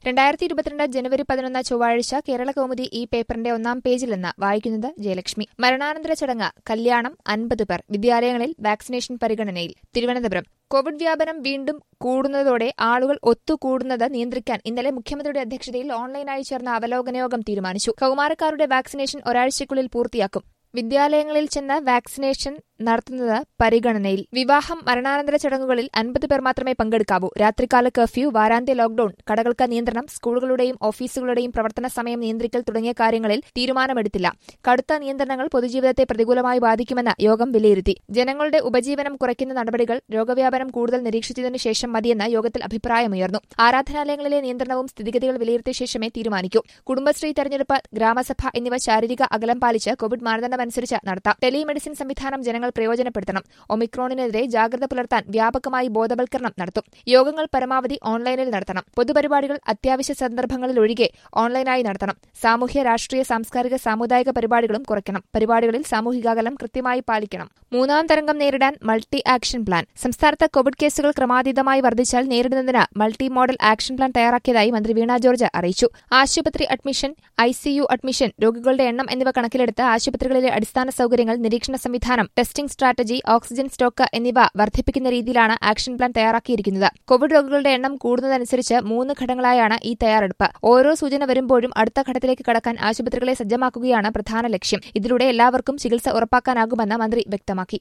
രണ്ടായിരത്തി ഇരുപത്തിരണ്ട് ജനുവരി പതിനൊന്ന് ചൊവ്വാഴ്ച കേരള കൗമുദി ഈ പേപ്പറിന്റെ ഒന്നാം പേജിൽ നിന്ന് വായിക്കുന്നത് ജയലക്ഷ്മി മരണാനന്തര ചടങ്ങ് കല്യാണം അൻപത് പേർ വിദ്യാലയങ്ങളിൽ വാക്സിനേഷൻ പരിഗണനയിൽ തിരുവനന്തപുരം കോവിഡ് വ്യാപനം വീണ്ടും കൂടുന്നതോടെ ആളുകൾ ഒത്തുകൂടുന്നത് നിയന്ത്രിക്കാൻ ഇന്നലെ മുഖ്യമന്ത്രിയുടെ അധ്യക്ഷതയിൽ ഓൺലൈനായി ചേർന്ന അവലോകന യോഗം തീരുമാനിച്ചു കൌമാരക്കാരുടെ വാക്സിനേഷൻ ഒരാഴ്ചയ്ക്കുള്ളിൽ പൂർത്തിയാക്കും വിദ്യാലയങ്ങളിൽ ചെന്ന് വാക്സിനേഷൻ നടത്തുന്നത് പരിഗണനയിൽ വിവാഹം മരണാനന്തര ചടങ്ങുകളിൽ അൻപത് പേർ മാത്രമേ പങ്കെടുക്കാവൂ രാത്രികാല കർഫ്യൂ വാരാന്ത്യ ലോക്ഡൌൺ കടകൾക്ക് നിയന്ത്രണം സ്കൂളുകളുടെയും ഓഫീസുകളുടെയും പ്രവർത്തന സമയം നിയന്ത്രിക്കൽ തുടങ്ങിയ കാര്യങ്ങളിൽ തീരുമാനമെടുത്തില്ല കടുത്ത നിയന്ത്രണങ്ങൾ പൊതുജീവിതത്തെ പ്രതികൂലമായി ബാധിക്കുമെന്ന് യോഗം വിലയിരുത്തി ജനങ്ങളുടെ ഉപജീവനം കുറയ്ക്കുന്ന നടപടികൾ രോഗവ്യാപനം കൂടുതൽ നിരീക്ഷിച്ചതിനു ശേഷം മതിയെന്ന് യോഗത്തിൽ അഭിപ്രായമുയർന്നു ആരാധനാലയങ്ങളിലെ നിയന്ത്രണവും സ്ഥിതിഗതികൾ വിലയിരുത്തിയ ശേഷമേ തീരുമാനിക്കൂ കുടുംബശ്രീ തെരഞ്ഞെടുപ്പ് ഗ്രാമസഭ എന്നിവ ശാരീരിക അകലം പാലിച്ച് കോവിഡ് മാനദണ്ഡമനുസരിച്ച് നടത്താം ടെലിമെഡിസിൻ സംവിധാനം ജനങ്ങൾ പ്രയോജനപ്പെടുത്തണം ഒമിക്രോണിനെതിരെ ജാഗ്രത പുലർത്താൻ വ്യാപകമായി ബോധവൽക്കരണം നടത്തും യോഗങ്ങൾ പരമാവധി ഓൺലൈനിൽ നടത്തണം പൊതുപരിപാടികൾ അത്യാവശ്യ സന്ദർഭങ്ങളിൽ ഒഴികെ ഓൺലൈനായി നടത്തണം സാമൂഹ്യ രാഷ്ട്രീയ സാംസ്കാരിക സാമുദായിക പരിപാടികളും കുറയ്ക്കണം പരിപാടികളിൽ സാമൂഹികാകലം കൃത്യമായി പാലിക്കണം മൂന്നാം തരംഗം നേരിടാൻ മൾട്ടി ആക്ഷൻ പ്ലാൻ സംസ്ഥാനത്ത് കോവിഡ് കേസുകൾ ക്രമാതീതമായി വർദ്ധിച്ചാൽ നേരിടുന്നതിന് മൾട്ടി മോഡൽ ആക്ഷൻ പ്ലാൻ തയ്യാറാക്കിയതായി മന്ത്രി വീണ ജോർജ് അറിയിച്ചു ആശുപത്രി അഡ്മിഷൻ ഐസിയു അഡ്മിഷൻ രോഗികളുടെ എണ്ണം എന്നിവ കണക്കിലെടുത്ത് ആശുപത്രികളിലെ അടിസ്ഥാന സൌകര്യങ്ങൾ നിരീക്ഷണ സംവിധാനം ടെസ്റ്റിംഗ് സ്ട്രാറ്റജി ഓക്സിജൻ സ്റ്റോക്ക് എന്നിവ വർദ്ധിപ്പിക്കുന്ന രീതിയിലാണ് ആക്ഷൻ പ്ലാൻ തയ്യാറാക്കിയിരിക്കുന്നത് കോവിഡ് രോഗികളുടെ എണ്ണം കൂടുന്നതനുസരിച്ച് മൂന്ന് ഘട്ടങ്ങളായാണ് ഈ തയ്യാറെടുപ്പ് ഓരോ സൂചന വരുമ്പോഴും അടുത്ത ഘട്ടത്തിലേക്ക് കടക്കാൻ ആശുപത്രികളെ സജ്ജമാക്കുകയാണ് പ്രധാന ലക്ഷ്യം ഇതിലൂടെ എല്ലാവർക്കും ചികിത്സ ഉറപ്പാക്കാനാകുമെന്ന് മന്ത്രി വ്യക്തമാക്കി